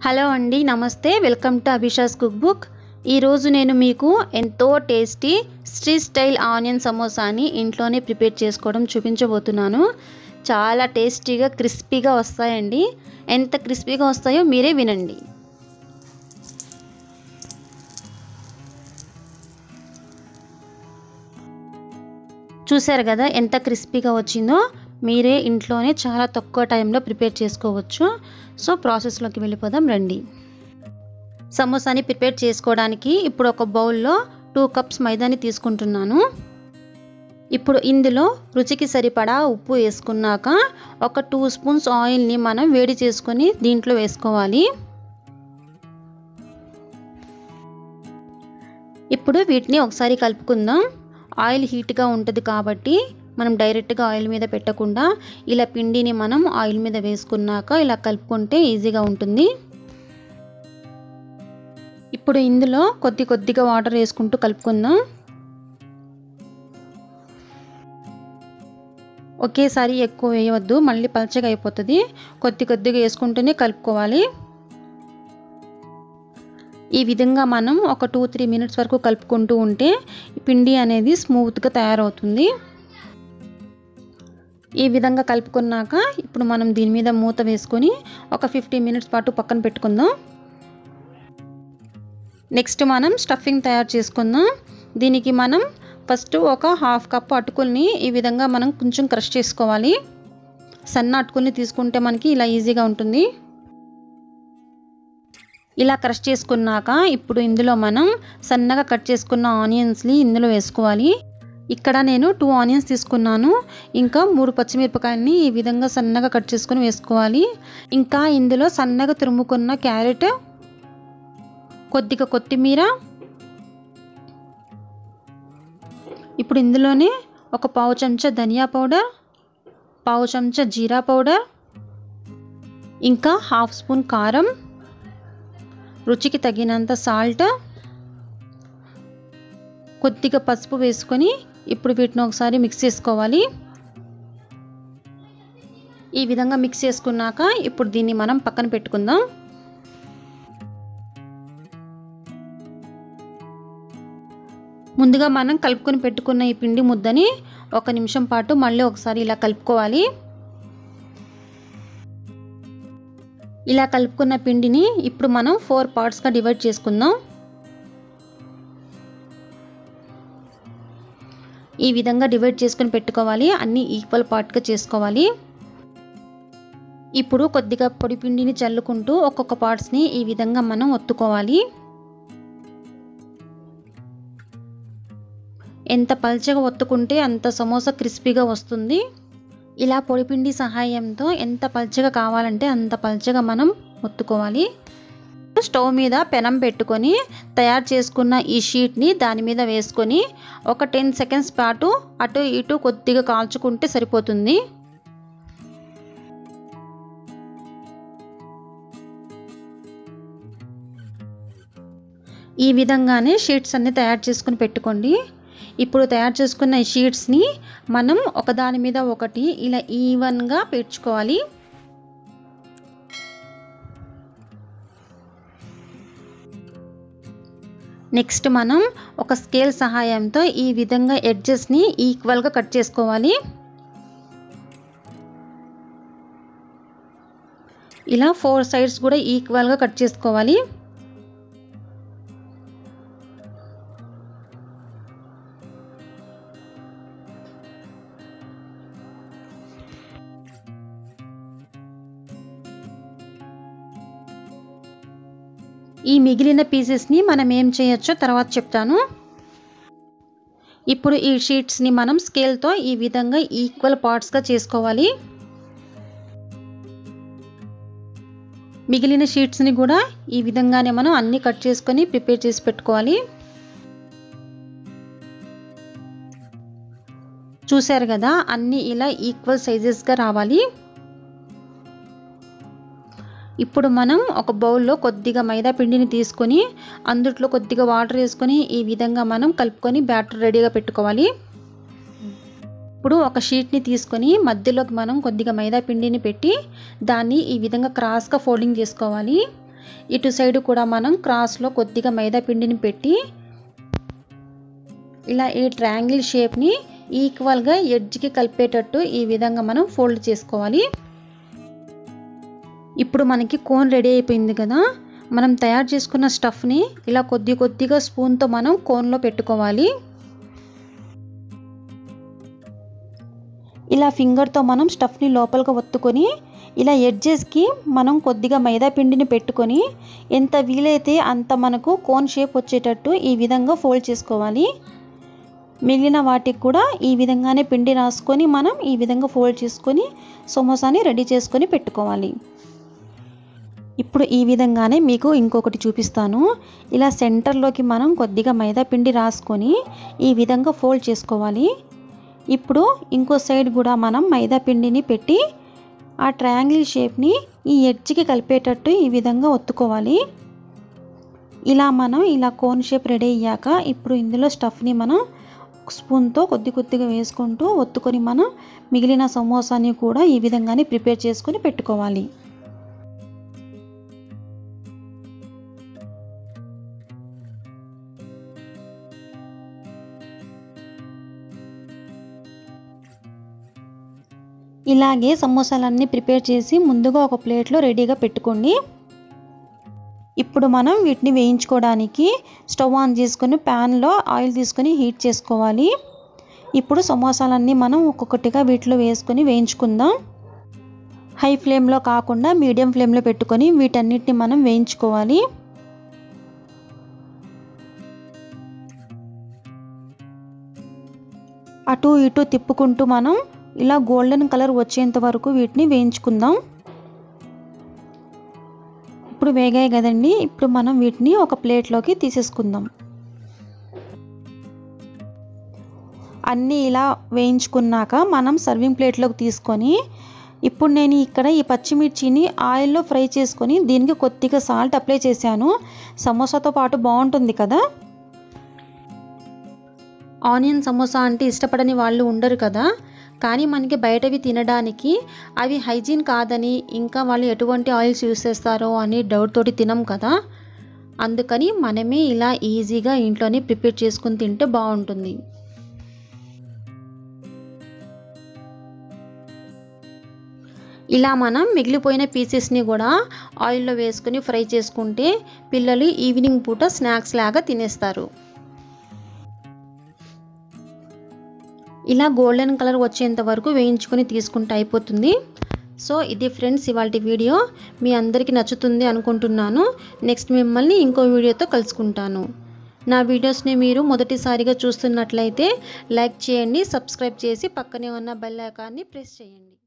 hello అండి నమస్తే welcome to Abhisha's cook book ఈరోజు నేను మీకు ఎంతో టేస్టీ స్ట్రీట్ స్టైల్ ఆనియన్ సమోసాని ఇంట్లోనే ప్రిపేర్ చేసుకోవడం చూపించబోతున్నాను చాలా టేస్టీగా క్రిస్పీగా వస్తాయండి ఎంత క్రిస్పీగా వస్తాయో మీరే వినండి చూసారు కదా ఎంత క్రిస్పీగా వచ్చిందో మీరే ఇంట్లోనే చాలా తక్కువ టైంలో ప్రిపేర్ చేసుకోవచ్చు సో ప్రాసెస్లోకి వెళ్ళిపోదాం రండి సమోసాని ప్రిపేర్ చేసుకోవడానికి ఇప్పుడు ఒక బౌల్లో టూ కప్స్ మైదాని తీసుకుంటున్నాను ఇప్పుడు ఇందులో రుచికి సరిపడా ఉప్పు వేసుకున్నాక ఒక టూ స్పూన్స్ ఆయిల్ని మనం వేడి చేసుకొని దీంట్లో వేసుకోవాలి ఇప్పుడు వీటిని ఒకసారి కలుపుకుందాం ఆయిల్ హీట్గా ఉంటుంది కాబట్టి మనం డైరెక్ట్గా ఆయిల్ మీద పెట్టకుండా ఇలా పిండిని మనం ఆయిల్ మీద వేసుకున్నాక ఇలా కలుపుకుంటే ఈజీగా ఉంటుంది ఇప్పుడు ఇందులో కొద్ది కొద్దిగా వాటర్ వేసుకుంటూ కలుపుకుందాం ఒకేసారి ఎక్కువ వేయవద్దు మళ్ళీ పలచగా అయిపోతుంది కొద్ది కొద్దిగా వేసుకుంటూనే కలుపుకోవాలి ఈ విధంగా మనం ఒక టూ త్రీ మినిట్స్ వరకు కలుపుకుంటూ ఉంటే పిండి అనేది స్మూత్గా తయారవుతుంది ఈ విధంగా కలుపుకున్నాక ఇప్పుడు మనం దీని మీద మూత వేసుకొని ఒక ఫిఫ్టీ మినిట్స్ పాటు పక్కన పెట్టుకుందాం నెక్స్ట్ మనం స్టఫింగ్ తయారు చేసుకుందాం దీనికి మనం ఫస్ట్ ఒక హాఫ్ కప్ అటుకుల్ని ఈ విధంగా మనం కొంచెం క్రష్ చేసుకోవాలి సన్న అటుకుల్ని తీసుకుంటే మనకి ఇలా ఈజీగా ఉంటుంది ఇలా క్రష్ చేసుకున్నాక ఇప్పుడు ఇందులో మనం సన్నగా కట్ చేసుకున్న ఆనియన్స్ని ఇందులో వేసుకోవాలి ఇక్కడ నేను టూ ఆనియన్స్ తీసుకున్నాను ఇంకా మూడు పచ్చిమిరపకాయలని ఈ విధంగా సన్నగా కట్ చేసుకొని వేసుకోవాలి ఇంకా ఇందులో సన్నగా తురుముకున్న క్యారెట్ కొద్దిగా కొత్తిమీర ఇప్పుడు ఇందులోనే ఒక పావు చెంచా ధనియా పౌడర్ పావు చెంచా జీరా పౌడర్ ఇంకా హాఫ్ స్పూన్ కారం రుచికి తగినంత సాల్ట్ కొద్దిగా పసుపు వేసుకొని ఇప్పుడు వీటిని ఒకసారి మిక్స్ చేసుకోవాలి ఈ విధంగా మిక్స్ చేసుకున్నాక ఇప్పుడు దీన్ని మనం పక్కన పెట్టుకుందాం ముందుగా మనం కలుపుకొని పెట్టుకున్న ఈ పిండి ముద్దని ఒక నిమిషం పాటు మళ్ళీ ఒకసారి ఇలా కలుపుకోవాలి ఇలా కలుపుకున్న పిండిని ఇప్పుడు మనం ఫోర్ పార్ట్స్గా డివైడ్ చేసుకుందాం ఈ విధంగా డివైడ్ చేసుకుని పెట్టుకోవాలి అన్నీ ఈక్వల్ పార్ట్గా చేసుకోవాలి ఇప్పుడు కొద్దిగా పొడి పిండిని చల్లుకుంటూ ఒక్కొక్క పార్ట్స్ని ఈ విధంగా మనం ఒత్తుకోవాలి ఎంత పల్చగా ఒత్తుకుంటే అంత సమోసా క్రిస్పీగా వస్తుంది ఇలా పొడిపిండి సహాయంతో ఎంత పల్చగా కావాలంటే అంత పల్చగా మనం ఒత్తుకోవాలి స్టవ్ మీద పెనం పెట్టుకొని తయారు చేసుకున్న ఈ షీట్ని దాని మీద వేసుకొని ఒక టెన్ సెకండ్స్ పాటు అటు ఇటు కొద్దిగా కాల్చుకుంటే సరిపోతుంది ఈ విధంగానే షీట్స్ అన్ని తయారు చేసుకుని పెట్టుకోండి ఇప్పుడు తయారు చేసుకున్న ఈ షీట్స్ని మనం ఒకదాని మీద ఒకటి ఇలా ఈవెన్గా పేర్చుకోవాలి నెక్స్ట్ మనం ఒక స్కేల్ సహాయంతో ఈ విధంగా ఎడ్జెస్ని ఈక్వల్గా కట్ చేసుకోవాలి ఇలా ఫోర్ సైడ్స్ కూడా ఈక్వల్గా కట్ చేసుకోవాలి ఈ మిగిలిన పీసెస్ని మనం ఏం చేయొచ్చో తర్వాత చెప్తాను ఇప్పుడు ఈ షీట్స్ని మనం స్కేల్తో ఈ విధంగా ఈక్వల్ పార్ట్స్గా చేసుకోవాలి మిగిలిన షీట్స్ని కూడా ఈ విధంగానే మనం అన్ని కట్ చేసుకొని ప్రిపేర్ చేసి పెట్టుకోవాలి చూశారు కదా అన్నీ ఇలా ఈక్వల్ సైజెస్గా రావాలి ఇప్పుడు మనం ఒక బౌల్లో కొద్దిగా మైదా పిండిని తీసుకొని అందుట్లో కొద్దిగా వాటర్ వేసుకొని ఈ విధంగా మనం కలుపుకొని బ్యాటర్ రెడీగా పెట్టుకోవాలి ఇప్పుడు ఒక షీట్ని తీసుకొని మధ్యలోకి మనం కొద్దిగా మైదా పిండిని పెట్టి దాన్ని ఈ విధంగా క్రాస్గా ఫోల్డింగ్ చేసుకోవాలి ఇటు సైడ్ కూడా మనం క్రాస్లో కొద్దిగా మైదా పిండిని పెట్టి ఇలా ఈ ట్రయాంగిల్ షేప్ని ఈక్వల్గా ఎడ్జ్కి కలిపేటట్టు ఈ విధంగా మనం ఫోల్డ్ చేసుకోవాలి ఇప్పుడు మనకి కోన్ రెడీ అయిపోయింది కదా మనం తయారు చేసుకున్న స్టఫ్ని ఇలా కొద్ది కొద్దిగా స్పూన్తో మనం కోన్లో పెట్టుకోవాలి ఇలా ఫింగర్తో మనం స్టఫ్ని లోపలికి ఒత్తుకొని ఇలా ఎడ్జెస్కి మనం కొద్దిగా మైదా పిండిని పెట్టుకొని ఎంత వీలైతే అంత మనకు కోన్ షేప్ వచ్చేటట్టు ఈ విధంగా ఫోల్డ్ చేసుకోవాలి మిగిలిన వాటికి కూడా ఈ విధంగానే పిండి రాసుకొని మనం ఈ విధంగా ఫోల్డ్ చేసుకొని సమోసాని రెడీ చేసుకొని పెట్టుకోవాలి ఇప్పుడు ఈ విధంగానే మీకు ఇంకొకటి చూపిస్తాను ఇలా సెంటర్లోకి మనం కొద్దిగా మైదా పిండి రాసుకొని ఈ విధంగా ఫోల్డ్ చేసుకోవాలి ఇప్పుడు ఇంకో సైడ్ కూడా మనం మైదా పిండిని పెట్టి ఆ ట్రయాంగిల్ షేప్ని ఈ ఎడ్జ్కి కలిపేటట్టు ఈ విధంగా ఒత్తుకోవాలి ఇలా మనం ఇలా కోన్ షేప్ రెడీ అయ్యాక ఇప్పుడు ఇందులో స్టఫ్ని మనం స్పూన్తో కొద్ది కొద్దిగా వేసుకుంటూ ఒత్తుకొని మనం మిగిలిన సమోసాని కూడా ఈ విధంగానే ప్రిపేర్ చేసుకొని పెట్టుకోవాలి ఇలాగే సమోసాలన్నీ ప్రిపేర్ చేసి ముందుగా ఒక ప్లేట్లో రెడీగా పెట్టుకోండి ఇప్పుడు మనం వీటిని వేయించుకోవడానికి స్టవ్ ఆన్ చేసుకొని ప్యాన్లో ఆయిల్ తీసుకొని హీట్ చేసుకోవాలి ఇప్పుడు సమోసాలన్నీ మనం ఒక్కొక్కటిగా వీటిలో వేసుకొని వేయించుకుందాం హై ఫ్లేమ్లో కాకుండా మీడియం ఫ్లేమ్లో పెట్టుకొని వీటన్నిటిని మనం వేయించుకోవాలి అటు ఇటు తిప్పుకుంటూ మనం ఇలా గోల్డెన్ కలర్ వచ్చేంత వరకు వీటిని వేయించుకుందాం ఇప్పుడు వేగాయి కదండి ఇప్పుడు మనం వీటిని ఒక ప్లేట్లోకి తీసేసుకుందాం అన్నీ ఇలా వేయించుకున్నాక మనం సర్వింగ్ ప్లేట్లోకి తీసుకొని ఇప్పుడు నేను ఇక్కడ ఈ పచ్చిమిర్చిని ఆయిల్లో ఫ్రై చేసుకొని దీనికి కొద్దిగా సాల్ట్ అప్లై చేశాను సమోసాతో పాటు బాగుంటుంది కదా ఆనియన్ సమోసా అంటే ఇష్టపడని వాళ్ళు ఉండరు కదా కానీ మనకి బయటవి తినడానికి అవి హైజీన్ కాదని ఇంకా వాళ్ళు ఎటువంటి ఆయిల్స్ యూస్ చేస్తారో అని డౌట్ తోటి తినం కదా అందుకని మనమే ఇలా ఈజీగా ఇంట్లోనే ప్రిపేర్ చేసుకుని తింటే బాగుంటుంది ఇలా మనం మిగిలిపోయిన పీసెస్ని కూడా ఆయిల్లో వేసుకొని ఫ్రై చేసుకుంటే పిల్లలు ఈవినింగ్ పూట స్నాక్స్ లాగా తినేస్తారు ఇలా గోల్డెన్ కలర్ వచ్చేంత వరకు వేయించుకొని తీసుకుంటే అయిపోతుంది సో ఇది ఫ్రెండ్స్ ఇవాళ వీడియో మీ అందరికీ నచ్చుతుంది అనుకుంటున్నాను నెక్స్ట్ మిమ్మల్ని ఇంకో వీడియోతో కలుసుకుంటాను నా వీడియోస్ని మీరు మొదటిసారిగా చూస్తున్నట్లయితే లైక్ చేయండి సబ్స్క్రైబ్ చేసి పక్కనే ఉన్న బెల్ ఐకాన్ని ప్రెస్ చేయండి